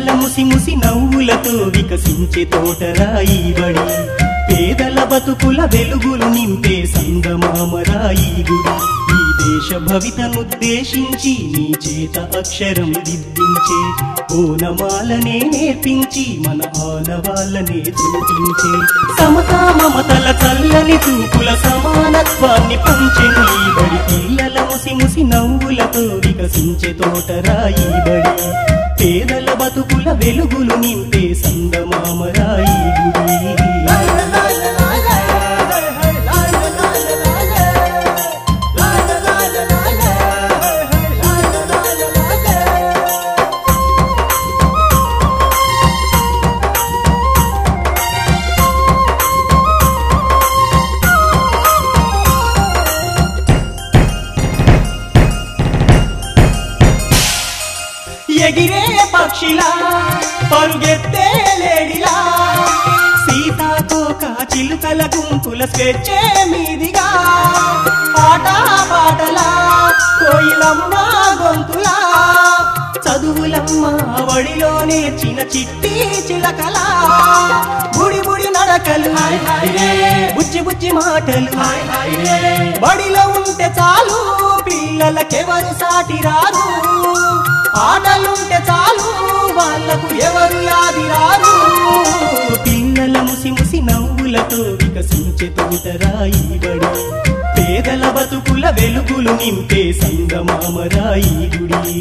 పిల్లల ముసి ముసి నవ్వులతో వికసించే తోటరాయి బడి పేదల బతుకుల వెలుగులు నింపే సంగమామరాయి గుడి ఈ దేశ భవితనుద్దేశించి నీ చేత అక్షరం దిద్దించే ఓనమాలనే నేర్పించి మన ఆనవాళ్ళనే చూపించే సమతా మమతల చల్లని చూపుల సమానత్వాన్ని పంచెను ఈ బడి పిల్లల ముసి ముసి నవ్వులతో వికసించే తోటరాయి బడి పేదల బతుకుల వెలుగులు నింపే సంగమామరాయి గుడి ఎగిరే పక్షిలా పరుగెత్తే లేడిలా సీతాకోక చిలుకల గుంపుల స్వేచ్ఛే మీదిగా పాట పాటలా కోయిలమ్మ గొంతులా చదువులమ్మ వడిలో నేర్చిన చిట్టి చిలకలా బుడి బుడి నడకలు బుజ్జి బుజ్జి మాటలు బడిలో ఉంటే చాలు పిల్లలకెవరు సాటి రారు ఆటలుంటే చాలు వాళ్ళకు ఎవరు యాది రారు పిల్లల ముసి ముసి నవ్వులతో వికసించే తోటరాయి బడి పేదల బతుకుల వెలుగులు నింపే సంగమామరాయి గుడి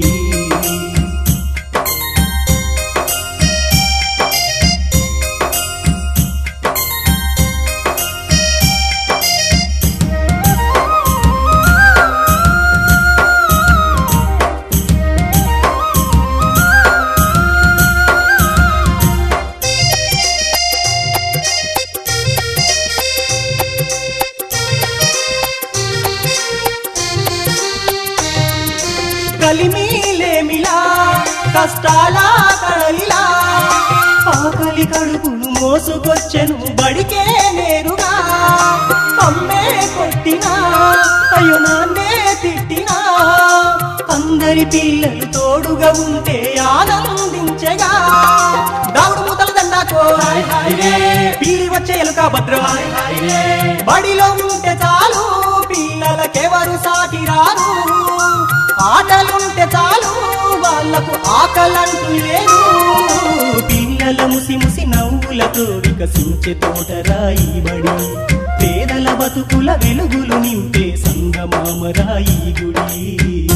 కలిమిలేమిలా కష్టాల కడలిలా ఆకలి కడుపును మోసుకొచ్చెను బడికే నేరుగా అమ్మే కొట్టినా అయ్యో నాన్నే తిట్టినా అందరి పిల్లలు తోడుగా ఉంటే ఆనందించగా దావుడు ముతల దండాకో పీడి వచ్చే ఎలుక భద్రం బడిలో ఉంటే చాలు పిల్లలకెవరు సాటి రారు ఆటలుంటే చాలు వాళ్ళకు ఆకలంటూ లేదు పిల్లల ముసి ముసి నవ్వులతో వికసించే తోటరాయి బడి పేదల బతుకుల వెలుగులు నింపే సంగమామరాయి గుడి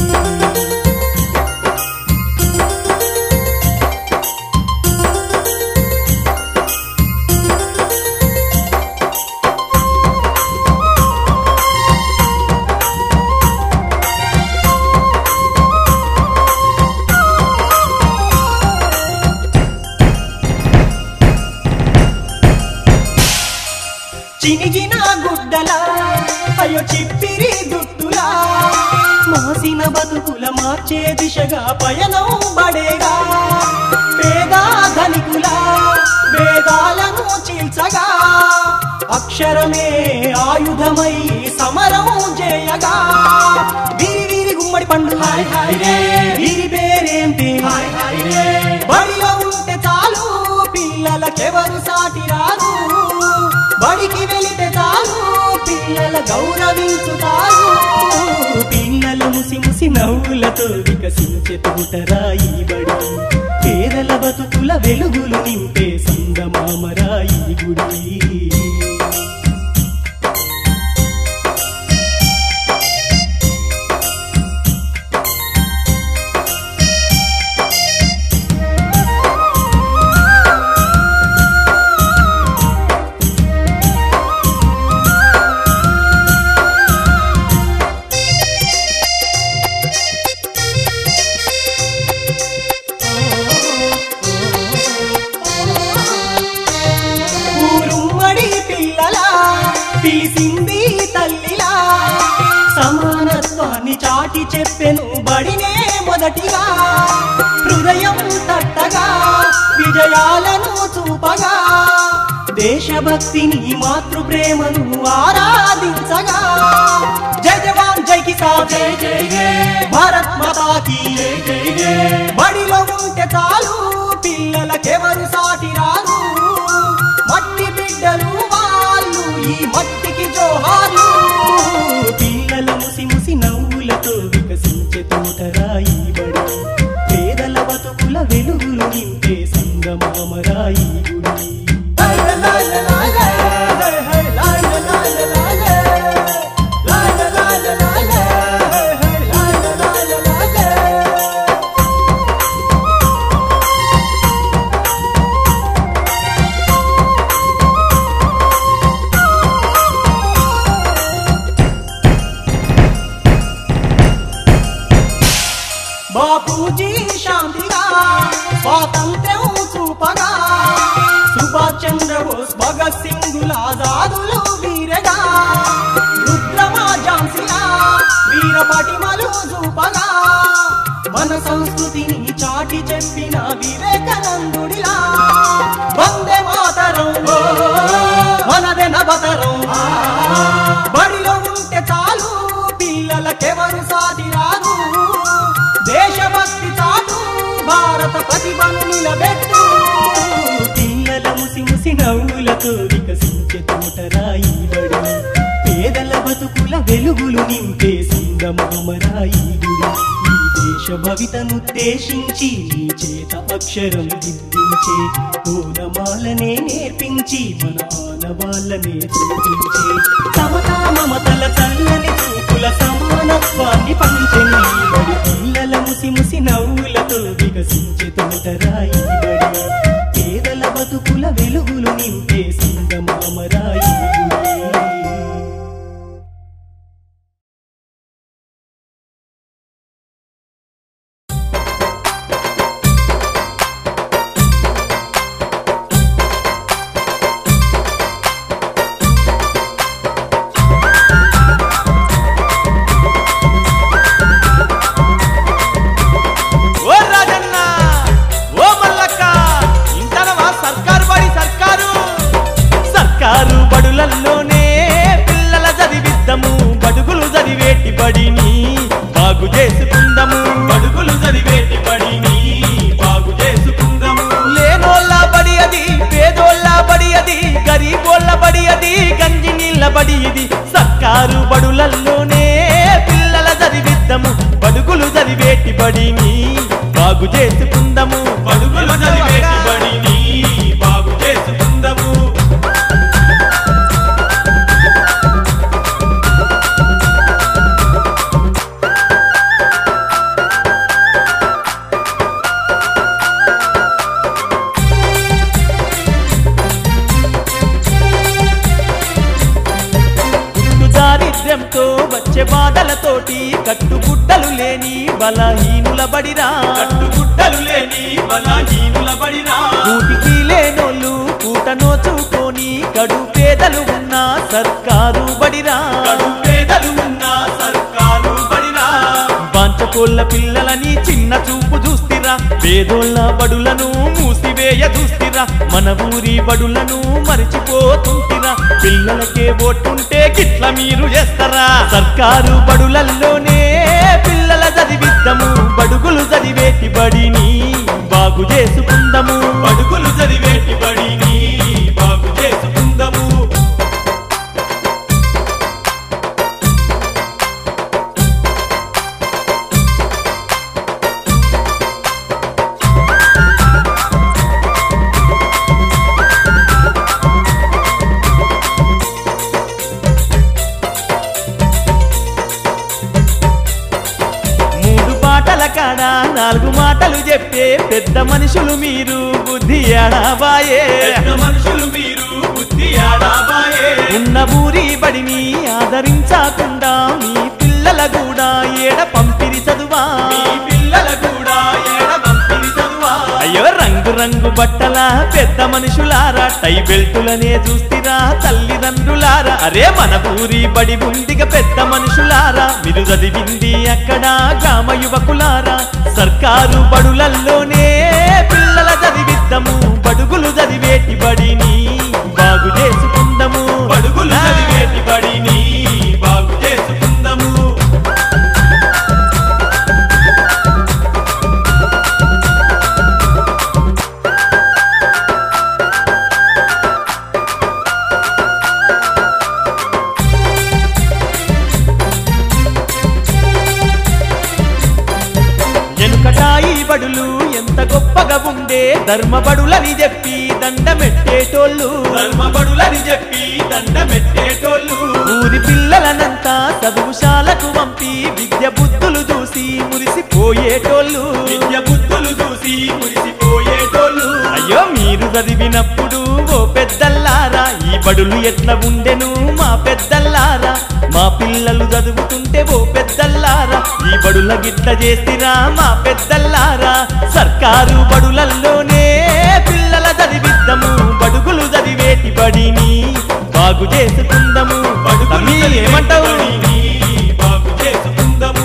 చినిగిన గుడ్డలా అయ్యో చిప్పిరి దుట్టులా మాసిన బతుకుల మార్చే దిశగా పయనం బడేగా పేదా ధనికుల వేదాలను చీల్చగా అక్షరమే ఆయుధమై సమరం చేయగా వీరి వీరి గుమ్మడి పండు వీరి పేరేంటి బడిలో ఉంటే చాలు పిల్లలకెవరు సాటి రారు బడికి వెళితే చాలు పిల్లల గౌరవించుతారు పిల్లల ముసి ముసి నవ్వులతో వికసించే తోటరాయి బడి పేదల బతుకుల వెలుగులు నింపే సంగమామరాయి గుడి ఊరుమ్మడి పిల్లల పిలిసింది తల్లిలా సమానత్వాన్ని చాటి చెప్పెను బడినే మొదటిగా హృదయం తట్టగా విజయాలను చూపగా దేశభక్తిని మాతృప్రేమను ఆరాధించగా జై జవాన్ జై కిసాన్ జై జై భారత్ మాతాకి బడిలో ఉంటే చాలు నింపే సంగమామరాయి గుడి బాపూజీ శాంతిగా స్వాతంత్ర్యం చూపగా సుభాష్ చంద్రబోస్ భగత్ సింగుల ఆజాదులు వీరగా రుద్రమా ఝాన్సీలా వీర పటిమలు చూపగా మన సంస్కృతిని చాటి చెప్పిన వివేకానందుడిలా వందే మాతరం మనదే నవతరం బడిలో ఉంటే చాలు పిల్లలకెవరు సాటి రాదు దేశభక్తి చాటు భారత ప్రతిభను నిలబెట్టు పిల్లల ముసి ముసి నవ్వులతో వికసించే తోటరాయి బడి పేదల బతుకుల వెలుగులు నింపే సంగమామరాయి గుడి ఈ దేశ భవితనుద్దేశించి నీ చేత అక్షరం దిద్దించే పూలమాలనే నేర్పించి మన ఆనవాళ్ళనే చూపించే సమతా మమతల చల్లని చూపుల సమానత్వాన్ని పంచని బడి పిల్లల ముసి ముసి నవ్వులతో వికసించే తోటరాయి బడి పేదల బతుకుల వెలుగులు నింపే సంగమామరాయి గుడి ఓ రాజన్న ఓ మల్లక్క ఇంటనవా సర్కారు బడి సర్కారు సర్కారు బడులల్లోనే పిల్లల చదివిద్దము బడుగులు చదివేటి బడిని బాగు చేసుకుందము బడుగులు చదివేటి బడిని బాగు చేసుకుందము లేనోళ్ళ బడి అది పేదోళ్ళ బడి అది గరీబోళ్ళ బడి అది గంజి నీళ్ళ బడి ఇది సర్కారు బడులల్లోనే పిల్లల చదివిద్దము బడుగులు చదివేటి బడిని బాగు చేసుకుందము బడుగులు చదివేటి బడిని బాగు చేసుకుందము పుట్టు దారిద్ర్యంతో వచ్చే బాధలతోటి కట్టుగుడ్డలు లేని బలహీనుల బడిరా కట్టుగుడ్డలు లేని బలహీనుల బడిరా కూటికి లేనోళ్ళు కూట నోచుకొని కడు పేదలు ఉన్న సర్కారు బడిరా కడు పేదలు ఉన్న సర్కారు బడిరా బాంచకోళ్ళ పిల్లలని చిన్న చూపు చూస్తిరా పేదోళ్ళ బడులను మూసివేయ చూస్తిరా మన ఊరి బడులను మరిచిపోతుంటిరా పిల్లలకే ఓటుంటే గిట్ల మీరు చేస్తారా సర్కారు బడులల్లోనే పిల్లల చదివిద్దము బడుగులు చదివేటి బడిని బాగు చేసుకుందము బడుగులు చదివేటి బడిని బాగు చేసుకుందము మూడు పాటల కాడ నాలుగు మాటలు చెప్పే పెద్ద మనుషులు మీరు బుద్ధి ఆడాబాయే మనుషులు మీరు బుద్ధి ఆడాబాయే ఉన్న ఊరి బడిని ఆదరించకుండా మీ పిల్లల కూడా ఏడ పంపిరి చదువా మీ పిల్లల కూడా ఏడ పంపిరి చదువా అయ్యో రంగు రంగు బట్టల పెద్ద మనుషులారా టై బెల్టులనే చూస్తిరా తల్లిదండ్రులారా అరే మన ఊరి బడి ఉందిగా పెద్ద మనుషులారా మీరు చదివింది అక్కడ గ్రామ యువకులారా సర్కారు బడులల్లోనే పిల్లల చదివిద్దము బడుగులు చదివేటి బడిని బాగు చేసుకుందము బడుగులు చదివేటి బడిని బాగు చేసుకుందము ఎనుకటాయి బడులు ఎంత గొప్ప ధర్మబడులని చెప్పి దండమెట్టేటోళ్ళు ధర్మబడులని చెప్పి దండమెట్టేటోళ్ళు ఊరి పిల్లలనంతా చదువుశాలకు పంపి విద్య బుద్ధులు చూసి మురిసిపోయేటోళ్ళు విద్య బుద్ధులు చూసి మురిసిపోయేటోళ్ళు అయ్యో మీరు చదివినప్పుడు ఓ పెద్దల్లారా ఈ బడులు ఎట్లా ఉండెను మా పెద్దల్లారా మా పిల్లలు చదువుతుంటే ఓ పెద్దల్లారా ఈ బడుల గిట్ల చేసిరా మా పెద్దల్లారా సర్కారు బడులల్లోనే పిల్లల చదివిద్దాము బడుగులు చదివేటి బడిని బాగు చేసుకుందాము తమ్మీ ఏమంటావు బడిని బాగు చేసుకుందాము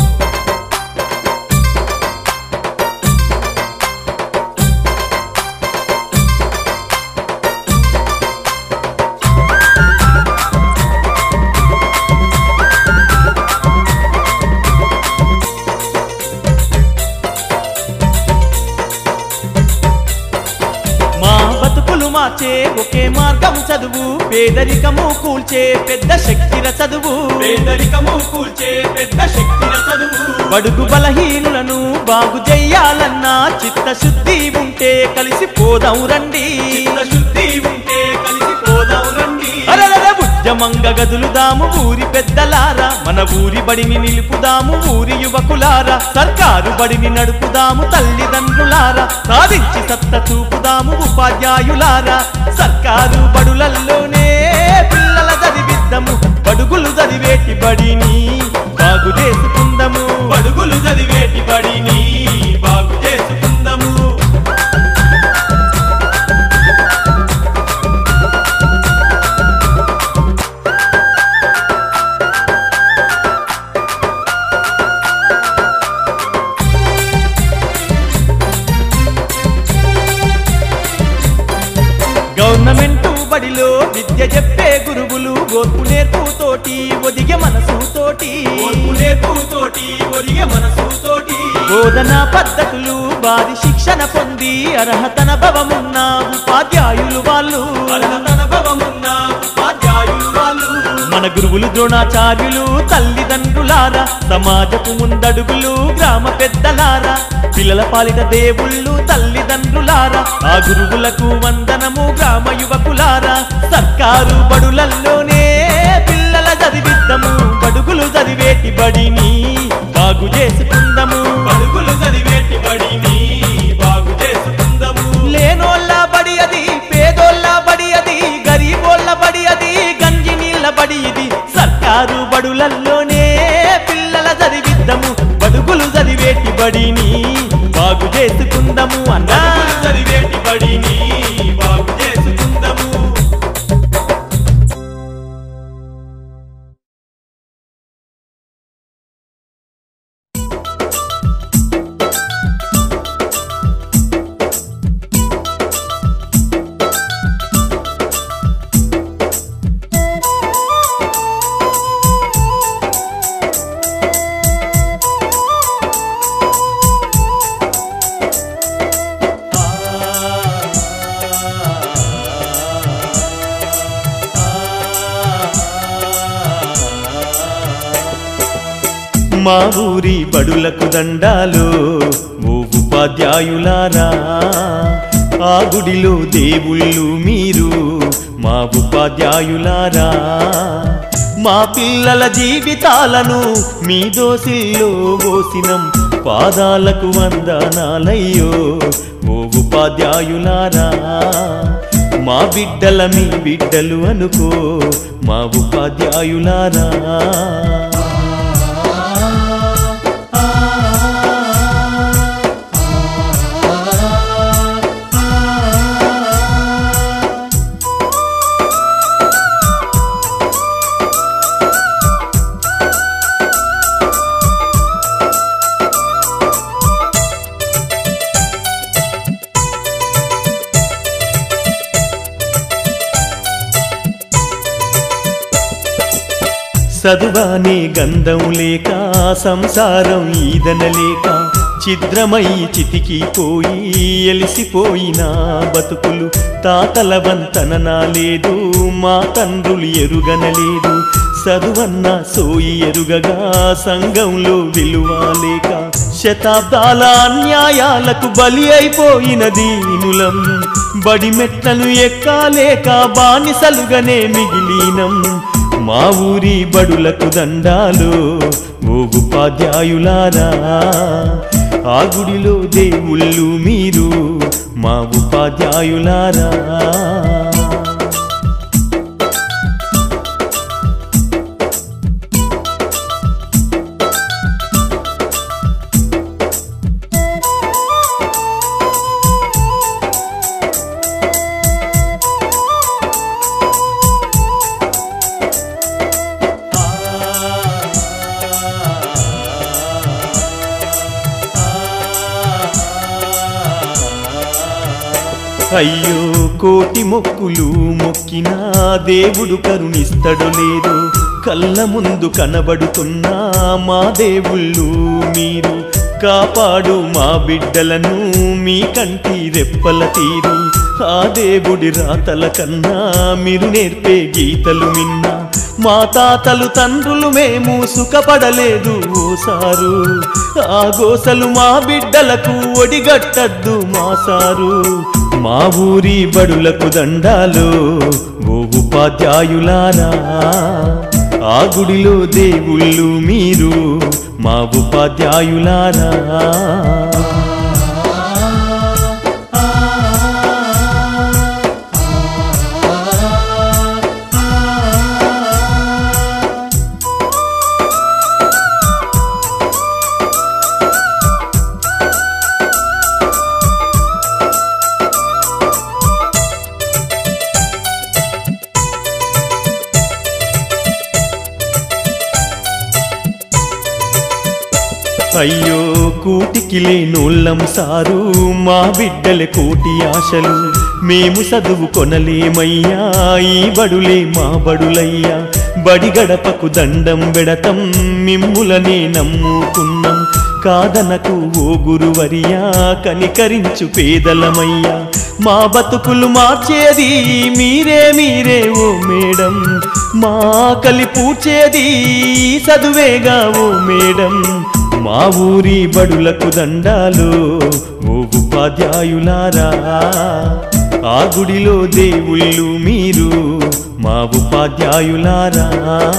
మా బతుకులు మార్చే ఒకే మార్గం చదువు పేదరికము కూల్చే పెద్ద శక్తిర చదువు పేదరికము కూల్చే పెద్ద శక్తిన చదువు బడుగు బలహీనులను బాగు చెయ్యాలన్నా చిత్తశుద్ధి ఉంటే కలిసి పోదాం రండి శుద్ధి ఉంటే కలిసి పోదాం రండి అరరర ఉద్యమంగ గదులుదాము ఊరి పెద్దలారా మన ఊరి బడిని నిలుపుదాము ఊరి యువకులారా సర్కారు బడిని నడుపుదాము తల్లిదండ్రులారా సాధించి సత్త చూపుదాము ఉపాధ్యాయులారా సర్కారు బడులల్లోనే పిల్లల చదివిద్దాము బడుగులు చదివేటి బడిని బాగు చేసుకుందాము బడుగులు చదివేటి బడిని బాగు చేసుకుందాము గవర్నమెంట్ బడిలో విద్య చెప్పే గురువులు ఓర్పు నేర్పుతోటి ఒదిగే మనసుతోటి ఓర్పు నేర్పుతోటి ఒరిగే మనసుతోటి బోధనా పద్ధతులు వారి శిక్షణ పొంది అర్హతన భవమున్న ఉపాధ్యాయులు వాళ్ళు అర్హతన భవమున్న ఉపాధ్యాయులు వాళ్ళు మన గురువులు ద్రోణాచార్యులు తల్లిదండ్రులారా సమాజపు ముందడుగులు గ్రామ పెద్దలారా పిల్లల పాలిట దేవుళ్ళు తల్లిదండ్రులారా ఆ గురువులకు వందనము గ్రామ యువకులారా సర్కారు బడులల్లోనే పిల్లల చదివిద్దాము బడుగులు చదివేటి బడిని బాగు చేసుకుందాము బడుగులు చదివేటి బడిని బాగు చేసుకుందాము లేనోళ్ళ బడి అది పేదోళ్ళ బడి అది గరీబోళ్ళ బడి అది గంజి నీళ్ళ బడి ఇది సర్కారు బడులల్లోనే పిల్లల చదివిద్దాము బడుగులు చదివేటి బడిని బాగు చేసుకుందాము అన్నా బడుగులు చదివేటి బడిని బాగు చేసుకుందాము మా ఊరి బడులకు దండాలు ఓ ఉపాధ్యాయులారా ఆ గుడిలో దేవుళ్ళు మీరు మా ఉపాధ్యాయులారా మా పిల్లల జీవితాలను మీ దోసిల్లో పోసినం పాదాలకు వందనాలయ్యో ఓ ఉపాధ్యాయులారా మా బిడ్డల మీ బిడ్డలు అనుకో మా ఉపాధ్యాయులారా చదువానే గంధం లేక సంసారం ఈదనలేక ఛిద్రమై చితికిపోయి ఎలిసిపోయిన బతుకులు తాతల వంతన లేదు మా తండ్రులు ఎరుగనలేదు చదువన్న సోయి ఎరుగగా సంఘంలో విలువ లేక శతాబ్దాల అన్యాయాలకు బలి అయిపోయిన దీనులం బడి మెట్లను ఎక్కాలేక బానిసలుగానే మిగిలినం మా ఊరి బడులకు దండాలు ఓ ఉపాధ్యాయులారా ఆ గుడిలో దేవుళ్ళు మీరు మా ఉపాధ్యాయులారా అయ్యో కోటి మొక్కులు మొక్కినా దేవుడు కరుణిస్తడు లేదు కళ్ళ ముందు కనబడుతున్నా మా దేవుళ్ళు మీరు కాపాడు మా బిడ్డలను మీ కంటి రెప్పల తీరు ఆ దేవుడి రాతల కన్నా మీరు నేర్పే గీతలు మిన్నా మా తాతలు తండ్రులు మేము సుఖపడలేదు ఓసారు ఆ గోసలు మా బిడ్డలకు ఒడిగట్టద్దు మా సారు మా ఊరి బడులకు దండాలు ఓ ఉపాధ్యాయులారా ఆ గుడిలో దేవుళ్ళు మీరు మా ఉపాధ్యాయులారా అయ్యో కూటికి లేనోళ్ళం సారు మా బిడ్డల కోటి ఆశలు మేము చదువు కొనలేమయ్యా ఈ బడులే మా బడులయ్యా బడి గడపకు దండం పెడతం మిమ్ములనే నమ్ముకున్నాం కాదనకు ఓ గురువరియా కనికరించు పేదలమయ్యా మా బతుకులు మార్చేది మీరే మీరే ఓ మేడం మా కలి పూడ్చేది చదువేగా ఓ మేడం మా ఊరి బడులకు దండాలు ఓ ఉపాధ్యాయులారా ఆ గుడిలో దేవుళ్ళు మీరు మా ఉపాధ్యాయులారా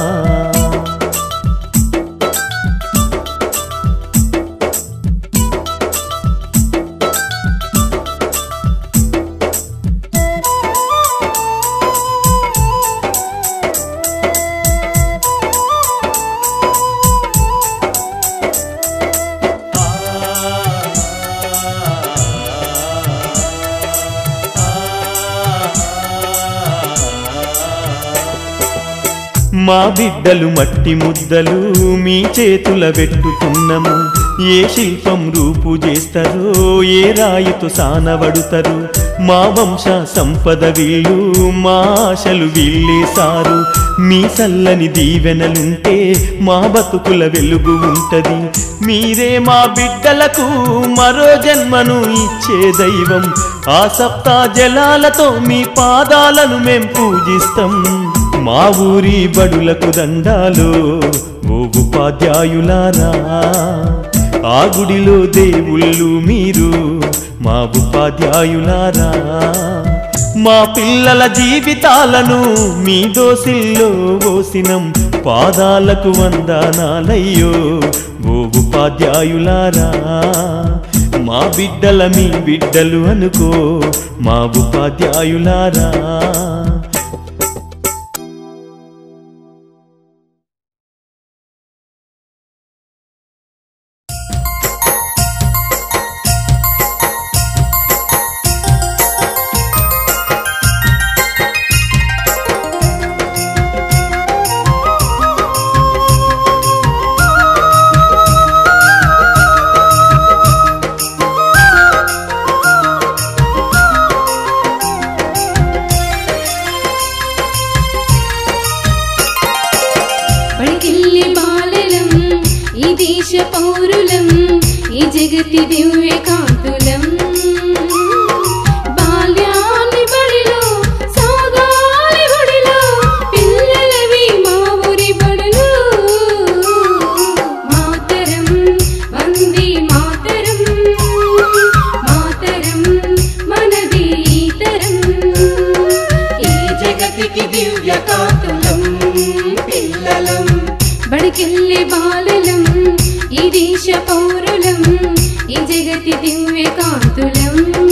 మా బిడ్డలు మట్టి ముద్దలు మీ చేతుల పెట్టుతున్నము ఏ శిల్పం రూపు చేస్తారో ఏ రాయితో సానబడుతారు మా వంశ సంపద వీళ్ళు మా ఆశలు వీళ్ళేసారు మీ సల్లని దీవెనలుంటే మా బతుకుల వెలుగు ఉంటది మీరే మా బిడ్డలకు మరో జన్మను ఇచ్చే దైవం ఆ సప్తా జలాలతో మీ పాదాలను మేం పూజిస్తాం మా ఊరి బడులకు దండాలు ఓ ఉపాధ్యాయులారా ఆ గుడిలో దేవుళ్ళు మీరు మా ఉపాధ్యాయులారా మా పిల్లల జీవితాలను మీ దోసిల్లో ఓసినం పాదాలకు వందనాలయ్యో ఓ ఉపాధ్యాయులారా మా బిడ్డల మీ బిడ్డలు అనుకో మా ఉపాధ్యాయులారా పడిగిల్లి బాలలం ఈ దేశ పౌరులం ఈ జగతి దివ్య కాంతులం బాల్యాన్ని బడిలో సాగాలి బడిలో పిల్లలవి మా ఊరి బడులు మాతరం వందే మా బడిగిల్లి బాలలం ఈ దేశ పౌరులం ఈ జగతి దివ్య కాంతులం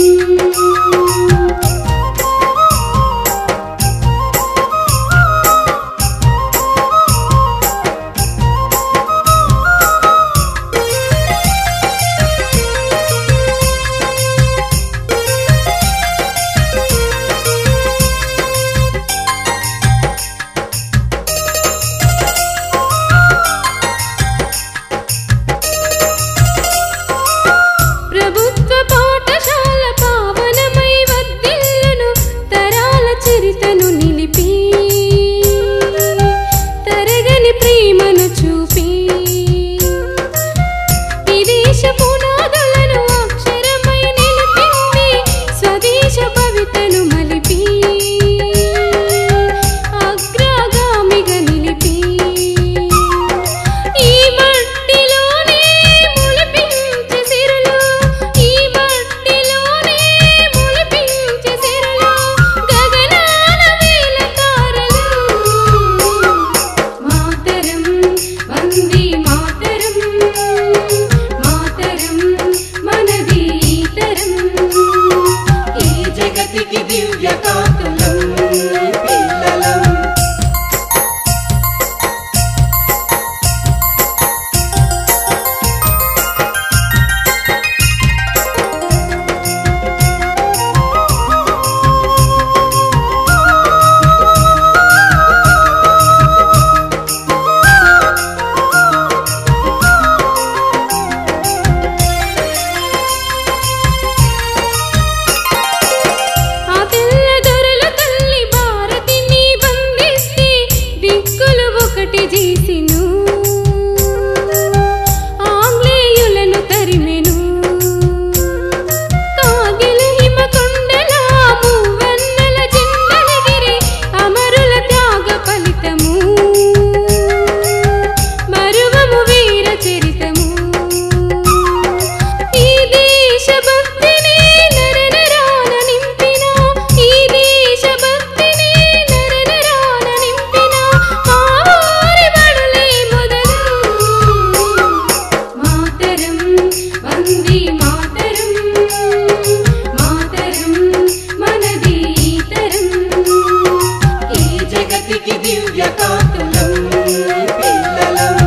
ప్రభుత్వ పాఠశాల పావనమై వర్ధిల్లును తరాల చరితను నిలిపి తరగని ప్రేమను చూపి విదేశ పునాదులను అక్షరమై నిలిపింది స్వదేశ భవితను మలిపి అగ్రగామిగా నిలిపి ఈ మట్టిలోనే ములిపించే సిరులు ఈ మట్టిలోనే ములిపించే సిరులు గగనాల వేల తారలు మాతరం వందే మాతరం మాతరం మనది తరం ఈ జగతికి దివ్య కాంతులం పిల్లలం ఆ తెల్ల దొరల తల్లి భారతిని బంధిస్తే దిక్కులు ఒకటి చేసిను ఆంగ్లేయులను తరిమెను కాగిల హిమకొండల మూవన్నెల జెండలగిరి అమరుల త్యాగ ఫలితము మరువము వీర చరితము ఈ దేశభక్తిని నరనరాన నింపిన ఈ దేశభక్తిని నరనరాన నింపిన మా ఊరి బడులే మొదలు మాతరం వందే మాతరం మాతరం మనది తరం ఈ జగతికి దివ్య కాంతులం పిల్లలం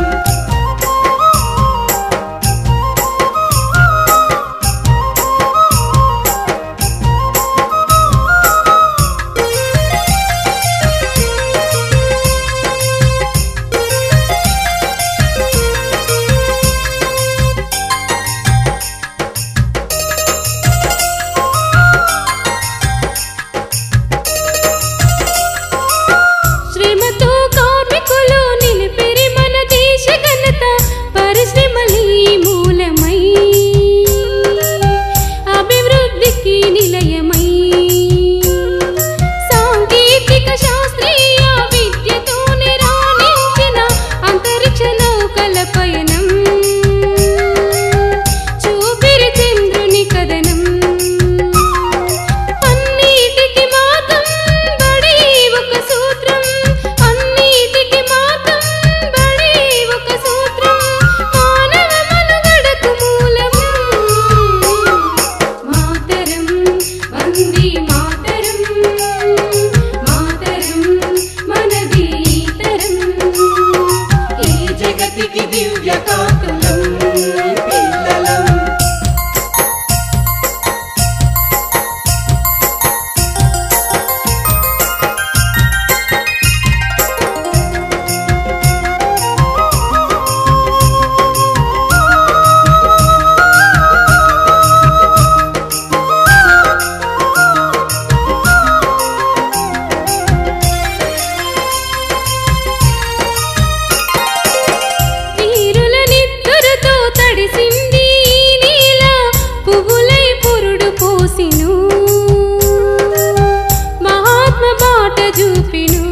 శ్రమతో కార్మికులు నిలిపిరి మన దేశ ఘనత పరిశ్రమలీ మూలమై అభివృద్ధికి నిలయమై సాంకేతిక శాస్త్రీయ విద్యతోనే రాణించిన అంతరిక్ష నౌకల పయనం చూపిరి చంద్రుని కదనం అన్నిటికి మాతం బడి ఒక సూత్రం అన్నిటికి మాతం బడి ఒక సూత్రం మానవ మనుగడకు మూలము మాతరం వందే మాతరం మాతరం మనది తరం ఈ జగతికి దివ్య కాంతులం పిల్లలం వీరుల నిద్దురతో తడిసింది ఈ నేల పువ్వులై పురుడు పోసిను మహాత్మ బాట చూపిను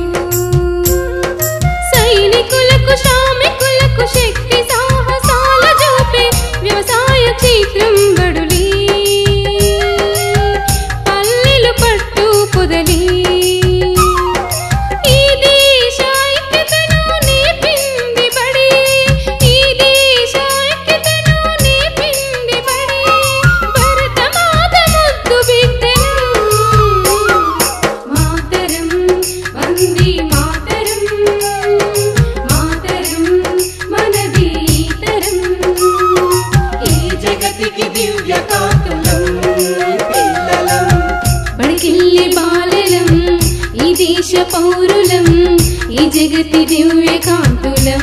సైనికులకు శ్రామికులకు శక్తి సాహసాల చూపే వ్యవసాయ క్షేత్రం బడులి పల్లెలు పట్టు పొదలి ఈ దేశ ఐక్యతను నేర్పింది బడి పౌరులం ఈ జగతి దివ్య కాంతులం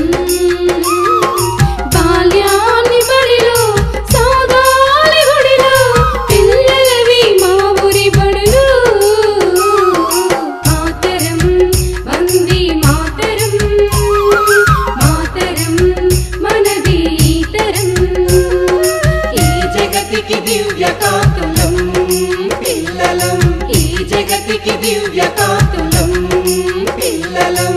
బాల్యాన్ని బడిలో సాగాలి గుడిలో పిల్లలవి మా ఊరి బడులు మాతరం వందే మాతరం మాతరం మనది ఈ తరం ఈ జగతికి దివ్య కాతులం పిల్లలం ఈ జగతికి దివ్య కాతులం పిల్లలం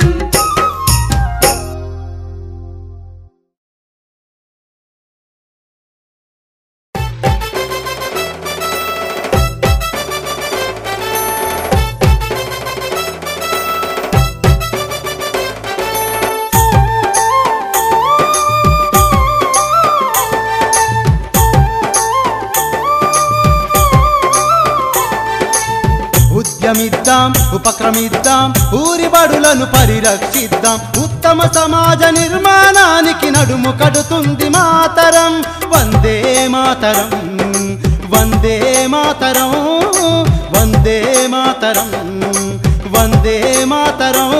ఉద్యమిద్దాం ఉపక్రమిద్దాం ఊరి బడులను పరిరక్షిద్దాం ఉత్తమ సమాజ నిర్మాణానికి నడుము కడుతుంది మాతరం వందే మాతరం వందే మాతరం వందే మాతరం వందే మాతరం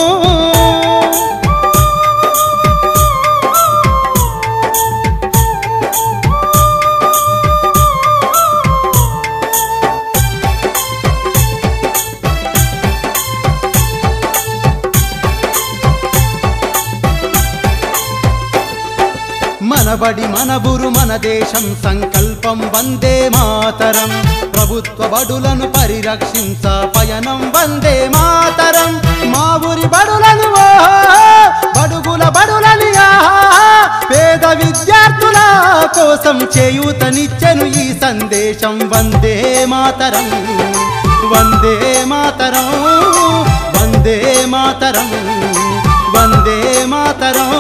మనబడి మనబురు మన దేశం సంకల్పం వందే మాతరం ప్రభుత్వ బడులను పరిరక్షించ పయనం వందే మాతరం మా ఊరి బడులను ఓ బడుగుల బడులని ఆహా, పేద విద్యార్థుల కోసం చేయూతనిచ్చెను ఈ సందేశం వందే మాతరం వందే మాతరం వందే మాతరం వందే మాతరం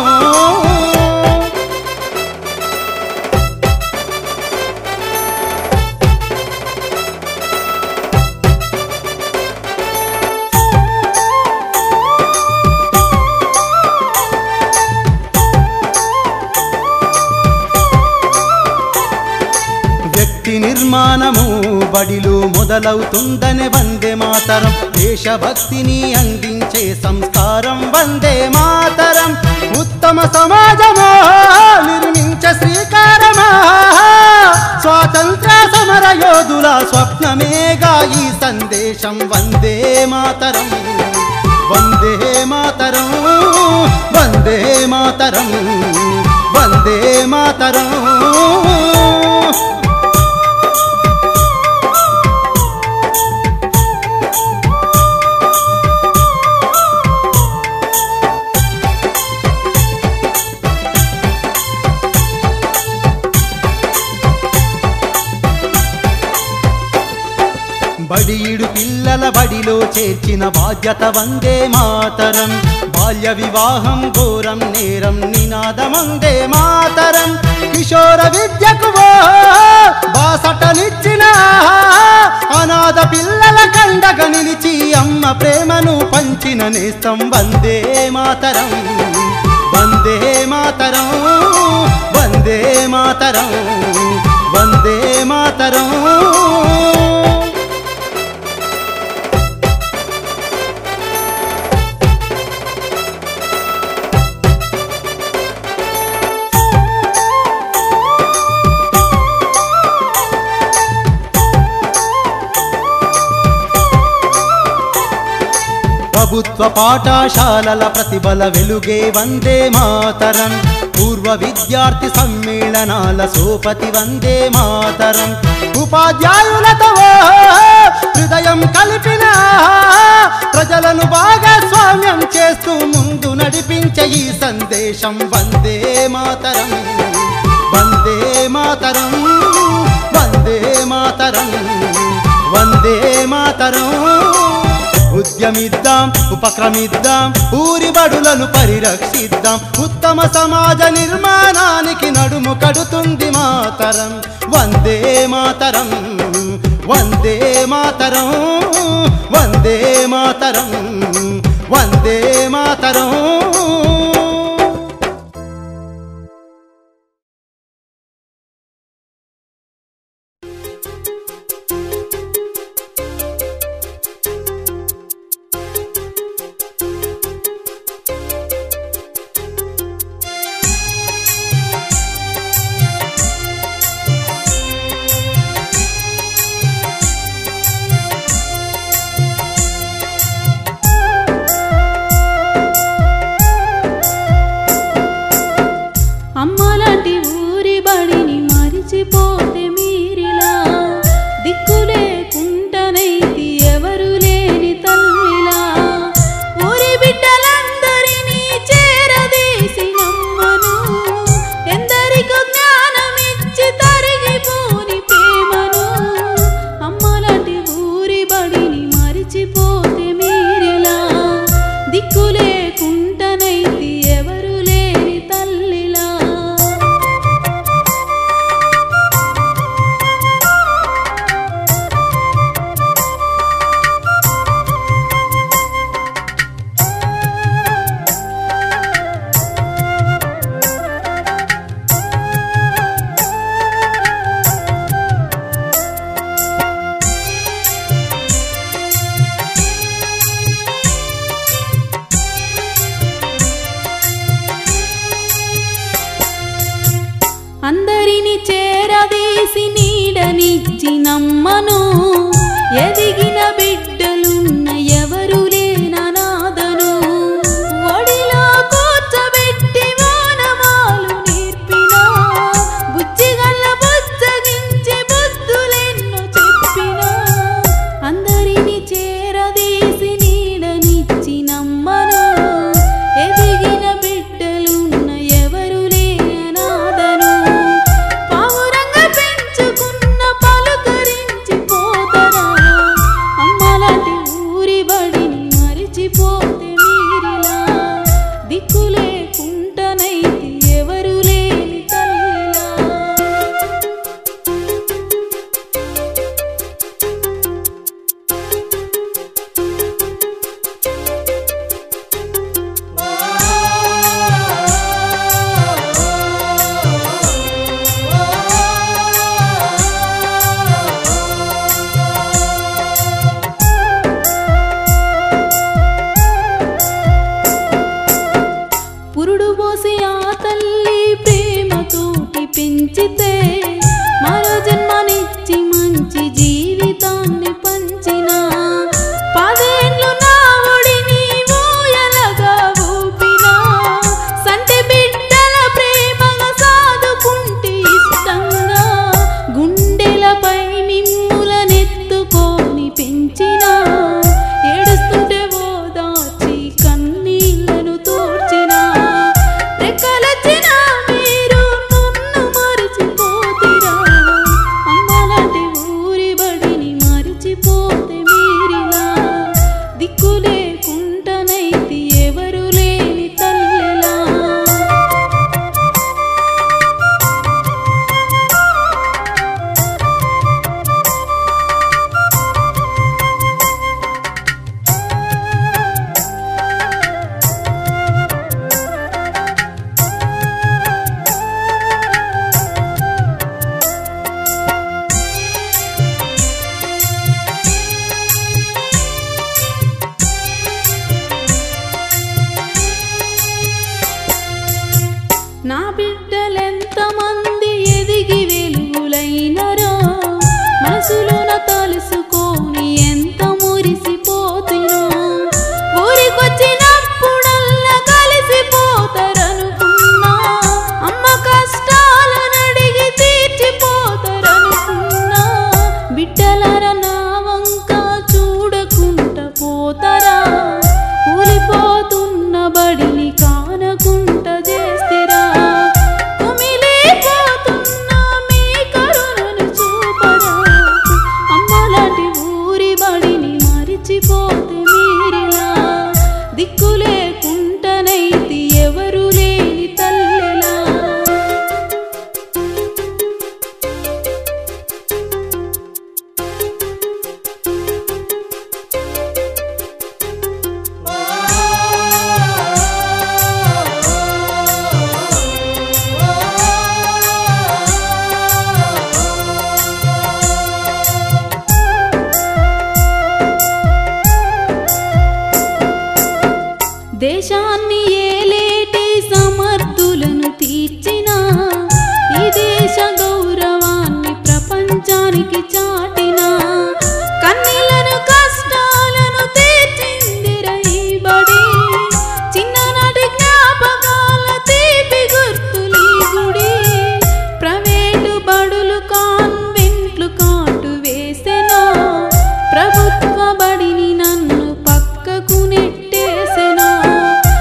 వ్యక్తి నిర్మాణము బడిలో మొదలవుతుందనే వందే మాతరం దేశభక్తిని అందించే సంస్కారం వందే మాతరం ఉత్తమ సమాజమా నిర్మించ శ్రీకారమా స్వాతంత్ర సమర యోధుల స్వప్నమేగా ఈ సందేశం వందే మాతరం వందే మాతరం వందే మాతరం వందే మాతరం బడియుడు పిల్లల బడిలో చేర్చిన బాధ్యత వందే మాతరం బాల్య వివాహం ఘోరం నేరం నినాదమందే మాతరం కిషోర విద్యకు ఓ బాసటనిచ్చిన అనాథ పిల్లల కండగ నిలిచి అమ్మ ప్రేమను పంచిన నేస్తం వందే మాతరం వందే మాతరం వందే మాతరం వందే మాతరం ప్రభుత్వ పాఠశాలల ప్రతిభల వెలుగే వందే మాతరం పూర్వ విద్యార్థి సమ్మేళనాల సోపతి వందే మాతరం ఉపాధ్యాయులతో హృదయం కలిపిన ప్రజలను భాగస్వామ్యం చేస్తూ ముందు నడిపించే ఈ సందేశం వందే మాతరం వందే మాతరం వందే మాతరం వందే మాతరం ఉద్యమిద్దాం ఉపక్రమిద్దాం ఊరి బడులను పరిరక్షిద్దాం ఉత్తమ సమాజ నిర్మాణానికి నడుము కడుతుంది మాతరం వందే మాతరం వందే మాతరం వందే మాతరం వందే మాతరం నమ్మను ఎదిగిన బిడ్డలున్న ఎవరు లేననాదను ఒడిలో కూర్చోబెట్టి వానమాలు నేర్పిన బుజ్జిగల్ల బుజ్జగించి బుద్ధులెన్నో చెప్పిన అందరిని చేరదీసి నీడనిచ్చి నమ్మను ఎదిగిన బిడ్డలున్న ఎవరు లేననాదను పావురంగా పెంచుకున్న పలుకరించి పోతరా అమ్మలాంటి ఊరి బడిని మరిచిపోతే మీరిలా దిక్కు లేకుంటనైతే ఎవరు లేని తల్లిలా పురుడు పోసి ఆ తల్లి ప్రేమతోటి పెంచితే మరో జన్మనిచ్చి మంచి జీవితాన్ని పంచిన పదేండ్లు నా ఒడిని ఊయలగా ఊపిన సంటి బిడ్డల ప్రేమగా సాదుకుంటే ఇష్టంగా గుండెలపై మిమ్ములనెత్తుకొని పెంచిన ఏడుస్తుంటే ఓదార్చి కన్నీళ్లను తోడ్చిన రెక్కలొచ్చిన మీరు నన్ను మరిచిపోతిరా అమ్మలాంటి ఊరి బడిని మరిచిపోతే మీరిలా దిక్కు లేకుంటనైతే ఎవరు లేని తల్లిలా నా బిడ్డలెంతమంది ఎదిగి వెలుగులైనరో మనసులోన తలుసుకొని ఎంత మురిసిపోతునో ఊరికొచ్చినప్పుడల్లా కలిసిపోతారనుకున్నా అమ్మ కష్టాలనడిగి తీర్చిపోతారనుకున్నా బిడ్డలర నా వంక చూడకుంట పోతారా కూలిపోతున్న బడిని కానకుంట చేstiరా కుమిలిపోతున్న మీ కరుణను చూపరా అమ్మలాంటి ఊరి బడిని మరిచిపోతే మీరిలా దిక్కు లేకుంటనైతే ఎవరు లేని తల్లిలా దేశాన్ని ఏలేటి సమర్థులను తీర్చిన ఈ దేశ గౌరవాన్ని ప్రపంచానికి చాటిన కన్నీళ్లను కష్టాలను తీర్చిందిర ఈ బడి చిన్ననాటి జ్ఞాపకాల తీపి గుర్తులీ గుడి ప్రైవేటు బడులు కాన్వెంట్లు కాటు వేసెనా ప్రభుత్వ బడిని నన్ను పక్కకు నెట్టేసెనా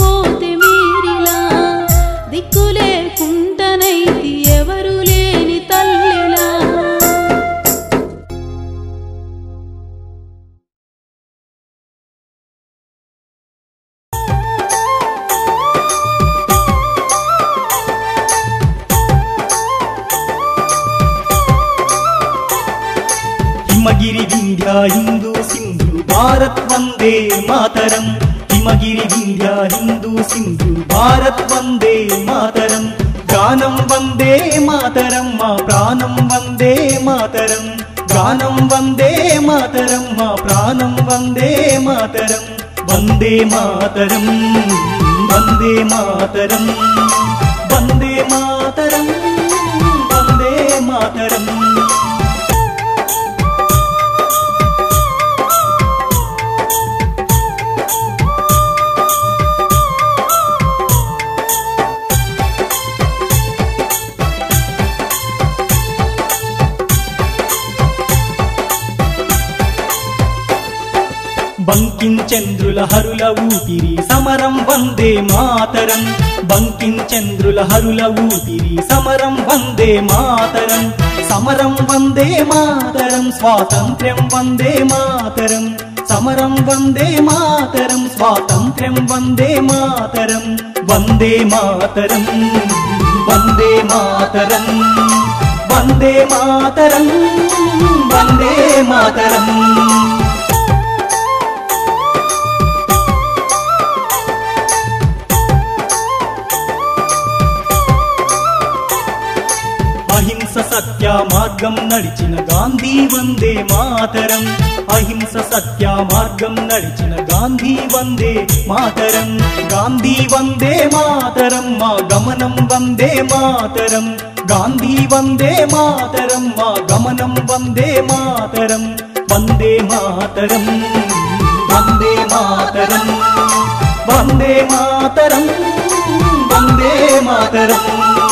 చనిపోతే మీరిలా దిక్కులేకుంటనైతి ఎవరు లేని తల్లిలా హిమగిరి వింధ్య హిందూ సింధు భారత్ వందే మాతరం హిమగిరి వింధ్య హిందూ సింధు భారత్ వందే మాతరం గానం వందే మాతరం మా ప్రాణం వందే మాతరం గానం వందే మాతరం మా ప్రాణం వందే మాతరం వందే మాతరం వందే మాతరం వందే మాతరం వందే మాతరం బంకించంద్రుల హరుల ఊపిరి సమరం వందే మాతరం బంకించంద్రుల హరుల ఊపిరి సమరం వందే మాతరం సమరం వందే మాతరం స్వాతంత్ర్యం వందే మాతరం సమరం వందే మాతరం స్వాతంత్ర్యం వందే మాతరం వందే మాతరం వందే మాతరం వందే మాతరం వందే మాతరం అహింస సత్య మార్గం నడిచిన గాంధీ వందే మాతరం అహింస సత్య మార్గం నడిచిన గాంధీ వందే మాతరం గాంధీ వందే మాతరం మా గమనం వందే మాతరం గాంధీ వందే మాతరం మా గమనం వందే మాతరం వందే మాతరం వందే మాతరం వందే మాతరం వందే మాతరం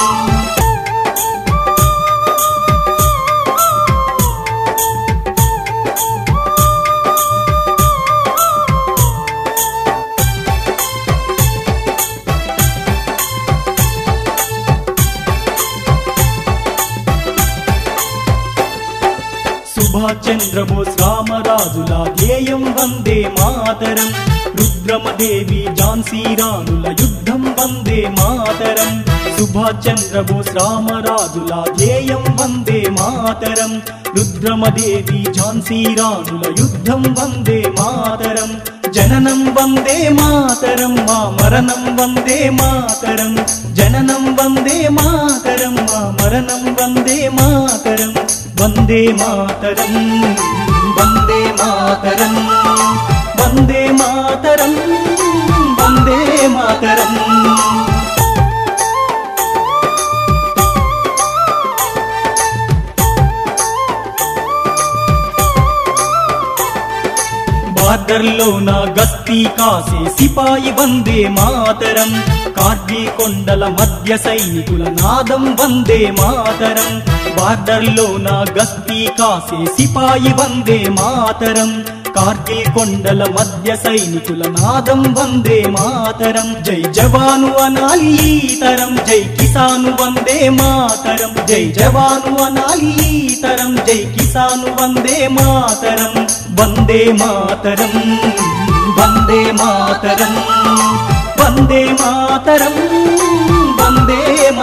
సుభాష్ చంద్రబోస్ రామరాజుల ధ్యేయం వందే మాతరం రుద్రమదేవి ఝాన్సీ రాణుల యుద్ధం వందే మాతరం సుభాష్ చంద్రబోస్ రామరాజుల ధ్యేయం వందే మాతరం రుద్రమదేవి ఝాన్సీ రాణుల యుద్ధం వందే మాతరం జననం వందే మాతరం మా మరణం వందే మాతరం జననం వందే మాతరం మా మరణం వందే మాతరం వందే మాతరం వందే మాతరం వందే మాతరం వందే మాతరం బార్డర్లో నా గస్తీ కాసే సిపాయి వందే మాతరం కార్గి కొండల మధ్య సైనికుల నాదం వందే మాతరం బార్డర్లో నా గస్తీ కాసే సిపాయి వందే మాతరం కార్గిల్ కొండల మధ్య సైనికుల నాదం వందే మాతరం జై జవాను అనాలి ఈ తరం జై కిసాను వందే మాతరం జై జవాను అనాలి ఈ తరం జై కిసాను వందే మాతరం వందే మాతరం వందే మాతరం వందే మాతరం వందే